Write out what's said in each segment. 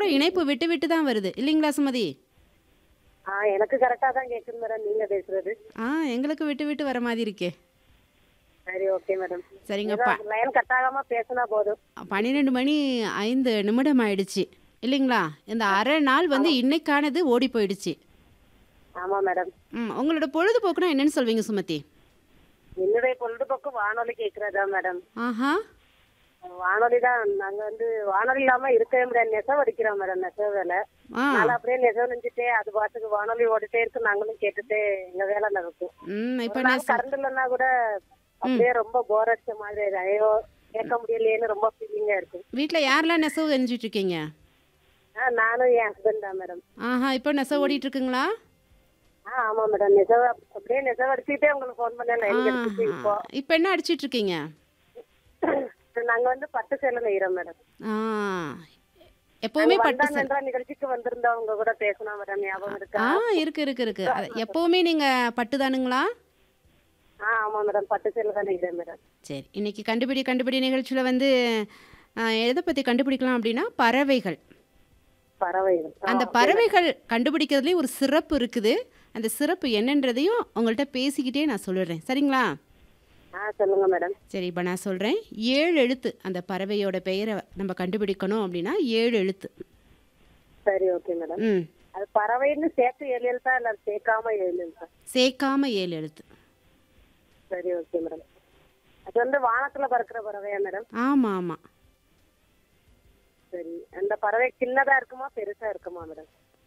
கூட இணைப்பு விட்டு விட்டு தான் வருது இல்லைங்களா சுமதி ஆ எனக்கு கரெக்டா தான் கேக்குது மேடம் நீங்க பேசுறது ஆ எங்களுக்கு விட்டு விட்டு வர மாதிரி இருக்கே சரி ஓகே மேடம் சரிங்க ப லைன் கட் ஆகாம பேசினா போதும் பன்னிரெண்டு மணி ஐந்து நிமிடம் ஆயிடுச்சு இல்லைங்களா இந்த அரை நாள் வந்து இன்னைக்கானது ஓடி போயிடுச்சு ஆமா மேடம் ம் உங்களோட பொழுதுபோக்குனா என்னன்னு சொல்வீங்க சுமதி என்னுடைய பொழுதுபோக்கு வானொலி கேக்குறதா மேடம் ஆஹா வானொலி தான் நாங்க வந்து வானொலி இல்லாம இருக்கவே முடியாது நெசவு அடிக்கிறோம் மேடம் நெசவு வேலை ஆ நாளை அப்படியே நெசவு நெஞ்சுட்டே அது பாட்டுக்கு வானொலி ஓடிட்டே இருக்கு நாங்களும் கேட்டுட்டே எங்க வேலை நடக்கும் ம் இப்போ ஒரு நாள் நான் கரண்ட் இல்லைன்னா கூட அப்படியே ரொம்ப போர் அடிச்ச மாதிரி இருக்கு. ஐயோ கேட்க முடியலையேன்னு ரொம்ப ஃபீலிங்கா இருக்கும் வீட்டில் யாரெல்லாம் நெசவு செஞ்சுட்டு இருக்கீங்க ஆ நானும் என் ஹஸ்பண்ட் தான் மேடம் ஆஹா இப்போ நெசவு ஓடிட்டு இருக்குங்களா ஆ ஆமா மேடம் நெசவு அப்படியே நெசவு அடிச்சுட்டே உங்களுக்கு ஃபோன் பண்ண லைன் கிடைச்சிச்சு இப்போ இப்போ என்ன அடிச்சிட்டு இருக்கீங்க நாங்க வந்து பட்டு சேலை நெய்யறோம் மேடம் ஆ எப்பவுமே பட்டு வந்தான் என்ற நிகழ்ச்சிக்கு வந்திருந்தவங்க கூட பேசணும் மேடம் ஞாபகம் இருக்கா ஆ இருக்கு இருக்கு இருக்கு அது எப்பவுமே நீங்க பட்டு தானுங்களா ஆ ஆமா மேடம் பட்டு சேலை தான் நெய்யறேன் மேடம் சரி இன்னைக்கு கண்டுபிடி கண்டுபிடி நிகழ்ச்சியில் வந்து ஆ, எதை பற்றி கண்டுபிடிக்கலாம் அப்படின்னா பறவைகள் பறவைகள் ஆ, அந்த பறவைகள் கண்டுபிடிக்கிறதுலேயும் ஒரு சிறப்பு இருக்குது அந்த சிறப்பு என்னன்றதையும் உங்கள்கிட்ட பேசிக்கிட்டே நான் சொல்லிடுறேன் சரிங்களா ஆ சொல்லுங்க மேடம் சரி இப்போ நான் சொல்கிறேன் ஏழு எழுத்து அந்த பறவையோட பெயரை நம்ம கண்டுபிடிக்கணும் அப்படின்னா ஏழு எழுத்து சரி ஓகே மேடம் ம் அது பறவைன்னு சேர்த்து ஏழு எழுத்தா இல்ல சேர்க்காம ஏழு எழுத்தா சேர்க்காம ஏழு எழுத்து சரி ஓகே மேடம் அது வந்து வானத்துல பறக்கிற பறவையா மேடம் ஆமாம் ஆமாம் சரி அந்த பறவை சின்னதா இருக்குமா பெருசா இருக்குமா மேடம்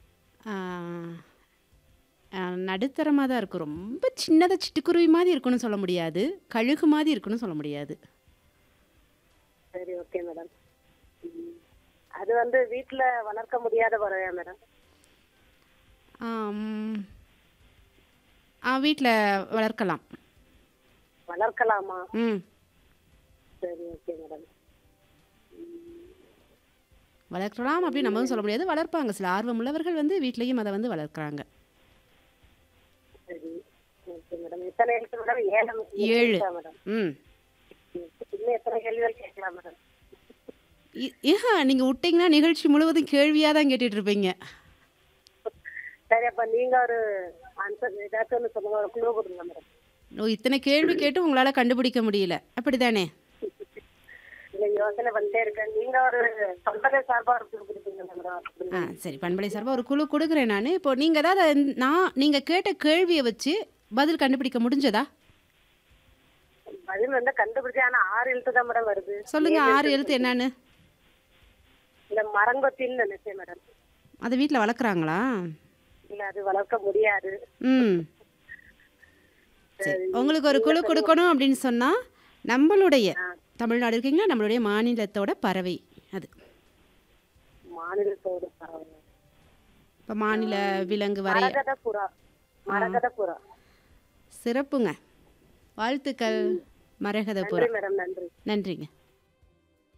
நடுத்தரமாக தான் இருக்கும் ரொம்ப சின்னதாக சிட்டுக்குருவி மாதிரி இருக்குன்னு சொல்ல முடியாது கழுகு மாதிரி இருக்குன்னு சொல்ல முடியாது சரி ஓகே மேடம் ம். அது வந்து வீட்ல வளர்க்க முடியாத பறவையா மேடம் ஆம். ஆ வீட்டில் வளர்க்கலாம் வளர்க்கலாமா ம் சரி ஓகே மேடம் வளர்க்கலாம் அப்படின்னு நம்மளும் சொல்ல முடியாது வளர்ப்பாங்க சில ஆர்வம் உள்ளவர்கள் வந்து வீட்லேயும் அதை வந்து வளர்க்குறாங்க சரி ஓகே மேடம் எத்தனை எழுத்து மேடம் ஏழு ஏழு. எழுத்தா மேடம் ம் இன்னும் எத்தனை கேள்விகள் கேட்கலாம் மேடம் இ- ஏஹா நீங்கள் விட்டீங்கன்னா நிகழ்ச்சி முழுவதும் கேள்வியாக தான் கேட்டுட்டு இருப்பீங்க சரி அப்ப நீங்க ஒரு ஆன்சர் ஏதாச்சும் ஒன்று சொல்லுங்க ஒரு குழு கொடுங்க மேடம் ஓ இத்தனை கேள்வி கேட்டு உங்களால் கண்டுபிடிக்க முடியல அப்படிதானே இல்ல யோசனை பண்ணிட்டே இருக்கேன் நீங்க ஒரு தொண்டரை சார்பா ஒரு குழு கொடுப்பீங்க மேடம் ஆ சரி பண்பலை சார்பாக ஒரு குழு கொடுக்குறேன் நான் இப்போ நீங்கள் ஏதாவது அந்த- நான் நீங்கள் கேட்ட கேள்வியை வச்சு பதில் கண்டுபிடிக்க முடிஞ்சதா பதில் வந்து கண்டுபிடிச்சேன் ஆனா ஆறு எழுத்து தான் மேடம் வருது சொல்லுங்க ஆறு எழுத்து என்னன்னு இல்ல மரங்கொத்தின்னு நினைச்சேன் மேடம் அதை வீட்டில் வளர்க்குறாங்களா இல்ல அது வளர்க்க முடியாது ம் சரி உங்களுக்கு ஒரு குழு கொடுக்கணும் அப்படின்னு சொன்னால் நம்மளுடைய தமிழ்நாடு இருக்கீங்களா நம்மளுடைய மாநிலத்தோட பறவை அது மாநிலத்தோடு பறவை இப்போ மாநில விலங்கு வரைய மரகத புறா மரகத புறா சிறப்புங்க வாழ்த்துக்கள் மரகதபுரம் நன்றி மேடம் நன்றி நன்றிங்க